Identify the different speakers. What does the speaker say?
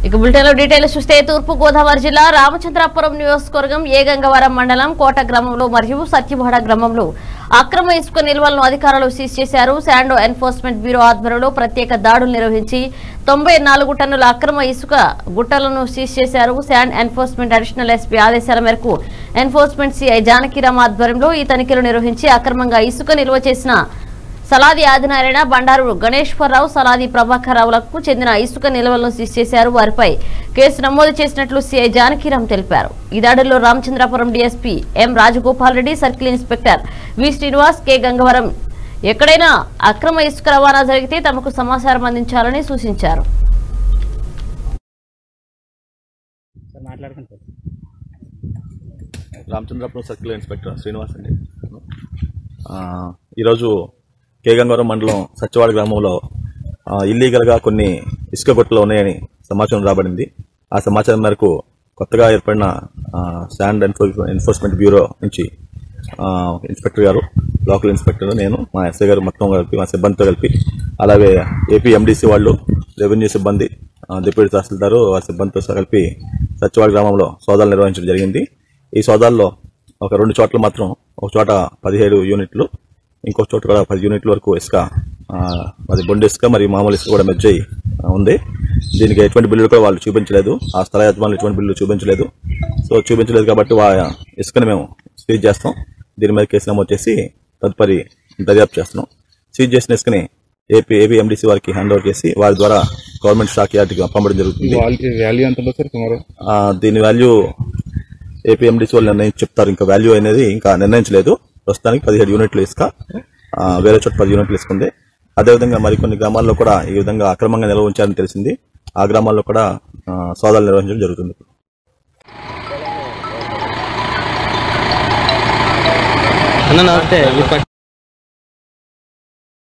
Speaker 1: ఇక బులెటిన్ లో డీటెయిల్స్ చూస్తే తూర్పు గోదావరి జిల్లా రామచంద్రాపురం నియోజకవర్గం ఏ గంగవరం మండలం కోట గ్రామంలో మరియు సత్యవాడ గ్రామంలో అక్రమ ఇసుక నిల్వలను అధికారులు సీజ్ చేశారు శాండో ఎన్ఫోర్స్మెంట్ బ్యూరో ఆధ్వర్యంలో ప్రత్యేక దాడులు నిర్వహించి తొంభై నాలుగు టన్నుల అక్రమ ఇసుక గుట్టలను సీజ్ చేశారు శాండ్ ఎన్ఫోర్స్మెంట్ అడిషనల్ ఎస్పీ ఆదేశాల మేరకు ఎన్ఫోర్స్మెంట్ సిఐ జానకిరామ్ ఆధ్వర్యంలో ఈ తనిఖీలు నిర్వహించి అక్రమంగా ఇసుక నిల్వ చేసిన సలాది ఆదినారాయణ బండారు గణేశ్వరరావు సలాది ప్రభాకర్ రావులకు చెందిన ఇసుక నిల్వలను సీజ్ చేశారు వారిపై కేసు నమోదు చేసినట్లు సీఐ జానకిరామ్ తెలిపారు ఈ దాడుల్లో Ramachandrapuram DSP M Rajagopal Reddy circle inspector V Srinivas K Gangavaram ఎక్కడైనా అక్రమ ఇసుక రవాణా జరిగితే తమకు సమాచారం అందించాలని సూచించారు
Speaker 2: సార్ మాట్లాడుకుంటారు
Speaker 3: రామచంద్రపురం సర్కిల్ ఇన్స్పెక్టర్ శ్రీనివాస్ అండి ఆ, ఈరోజు కే గంగవరం మండలం సత్యవాడ గ్రామంలో ఆ, ఇల్లీగల్గా కొన్ని ఇసుక గుట్టలు ఉన్నాయని సమాచారం రాబడింది ఆ సమాచారం మేరకు కొత్తగా ఏర్పడిన ఆ, శాండ్ ఎన్ఫోర్స్- ఎన్ఫోర్స్మెంట్ బ్యూరో నుంచి ఆ, ఇన్స్పెక్టర్ గారు లోకల్ ఇన్స్పెక్టర్ నేను మా ఎస్ఐ గారు మొత్తం కలిపి మా సిబ్బందితో కలిపి అలాగే ఏపీ ఎండిసి వాళ్ళు రెవెన్యూ సిబ్బంది ఆ, డిప్యూటీ తహసీల్దారు ఆ సిబ్బందితో సహా కలిపి సత్యవాడ గ్రామంలో సోదాలు నిర్వహించడం జరిగింది ఈ సోదాల్లో ఒక రెండు చోట్ల మాత్రం ఒక చోట పదిహేడు యూనిట్లు ఇంకొక చోట కూడా పది యూనిట్ల వరకు ఇసుక ఆ, అది బొండి ఇసుక మరియు మామూలు ఇసుక కూడా మెర్జ్ అయి ఆ, ఉంది దీనికి ఎటువంటి బిల్లులు కూడా వాళ్ళు చూపించలేదు ఆ స్థల యజమానులు ఎటువంటి బిల్లు చూపించలేదు సో చూపించలేదు కాబట్టి వా ఇసుకని మేము సీజ్ చేస్తాం దీని మీద కేసు నమోదు చేసి తదుపరి దర్యాప్తు చేస్తున్నాం సీజ్ చేసిన ఇసుకని ఏపీ ఏపీ ఎండిసి వారికి హ్యాండ్ ఓవర్ చేసి వారి ద్వారా గవర్నమెంట్ స్టాక్ యార్డ్కి పంపడం జరుగుతుంది
Speaker 2: వాల్యూ ఎంత ఉంటుంది సార్ సుమారు
Speaker 3: ఆ, దీని వాల్యూ ఏపీఎండిసి వాళ్ళు నిర్ణయించి చెప్తారు ఇంకా వాల్యూ అనేది ఇంకా నిర్ణయించలేదు ప్రస్తుతానికి పదిహేడు యూనిట్లు ఇసుక ఆ, వేరే చోట పది యూనిట్లు ఇసుకుంది అదేవిధంగా మరికొన్ని గ్రామాల్లో కూడా ఈ విధంగా అక్రమంగా నిల్వ ఉంచారని తెలిసింది ఆ గ్రామాల్లో కూడా ఆ, సోదాలు నిర్వహించడం జరుగుతుంది
Speaker 2: అన్న నమస్తే